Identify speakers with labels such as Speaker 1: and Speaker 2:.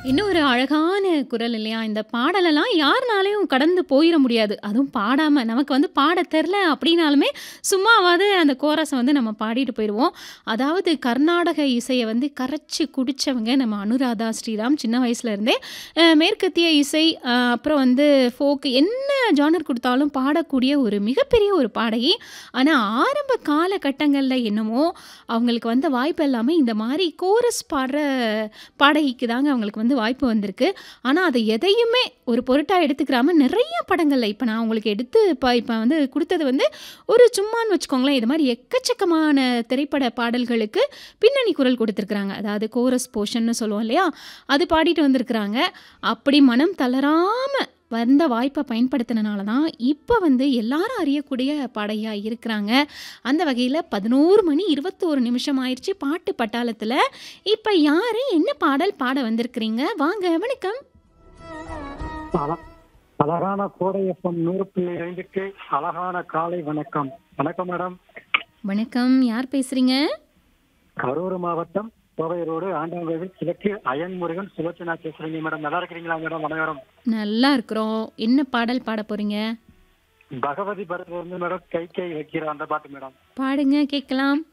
Speaker 1: இன்னும் ஒரு அழகான குரல் இல்லையா? இந்த பாடலெல்லாம் யாருனாலயும் கடந்து போயிற முடியாது. அதுவும் பாடாம நமக்கு வந்து பாடத் தெர்ல அப்படின்னாலுமே, சும்மாவாவது அந்த கோரஸ வந்து நம்ம பாடிட்டு போயிருவோம். அதாவது கர்நாடக இசைய வந்து கரைச்சு குடிச்சவங்க நம்ம அனுராதா ஸ்ரீராம் சின்ன வயசுல இருந்தே. அ மேற்கத்திய இசை, அ அப்புறம் வந்து ஃபோக் என்ன ஜானர் குடுத்தாலும் பாடக்கூடிய ஒரு மிகப்பெரிய ஒரு பாடகி. ஆனா ஆரம்ப காலகட்டங்கள்ல என்னமோ, அவங்களுக்கு வந்த வாய்ப்பு எல்லாமே இந்த மாரி கோரஸ் பாடுற பாடகிக்கு தாங்க அவங்களுக்கு வந்து வாய்ப்பு வந்திருக்கு. ஆனா அத எதையுமே ஒரு பொருட்டா எடுத்துக்கிறாம நெறைய படங்கள்ல இப்ப நான் உங்களுக்கு எடுத்து இப்ப இப்ப வந்து குடுத்தது வந்து ஒரு சும்மான்னு வச்சுக்கோங்களேன். இது மாரி எக்கச்சக்கமான திரைப்பட பாடல்களுக்கு பின்னணி குரல் குடுத்துருக்காங்க. அதாவது கோரஸ் போர்ஷன்னு சொல்லுவோம் இல்லையா? அது பாடிட்டு வந்திருக்கிறாங்க. அப்படி மனம் தளராம வந்த வாய்ப்ப பயன்படுத்தினனால தான், இப்ப வந்து எல்லாரும் அறியக்கூடிய பாடகியா இருக்கிறாங்க. அந்த வகையில 11 மணி 21 நிமிஷம் ஆயிருச்சு பாட்டு பட்டாளத்துல. இப்ப யாரு என்ன பாடல் பாட வந்திருக்கிறீங்க? வாங்க வணக்கம்.
Speaker 2: அழ அழகான கோடை எஃப்எம் 100.5க்கு அழகான காலை வணக்கம். வணக்கம் மேடம்.
Speaker 1: வணக்கம். யார் பேசுறீங்க?
Speaker 2: கரூர் மாவட்டம் கோவை ரோடு ஆண்டாங்கோவில் கிழக்கு அயன்முருகன் சுலோச்சனா பேசுறீங்க மேடம். நல்லா இருக்கிறீங்களா மேடம் அனைவரும்?
Speaker 1: நல்லா இருக்கிறோம். என்ன பாடல் பாட போறீங்க?
Speaker 2: பகவதி படத்துல இருந்து மேடம் கை கை வைக்கிற அந்த பாட்டு மேடம்.
Speaker 1: பாடுங்க கேட்கலாம்.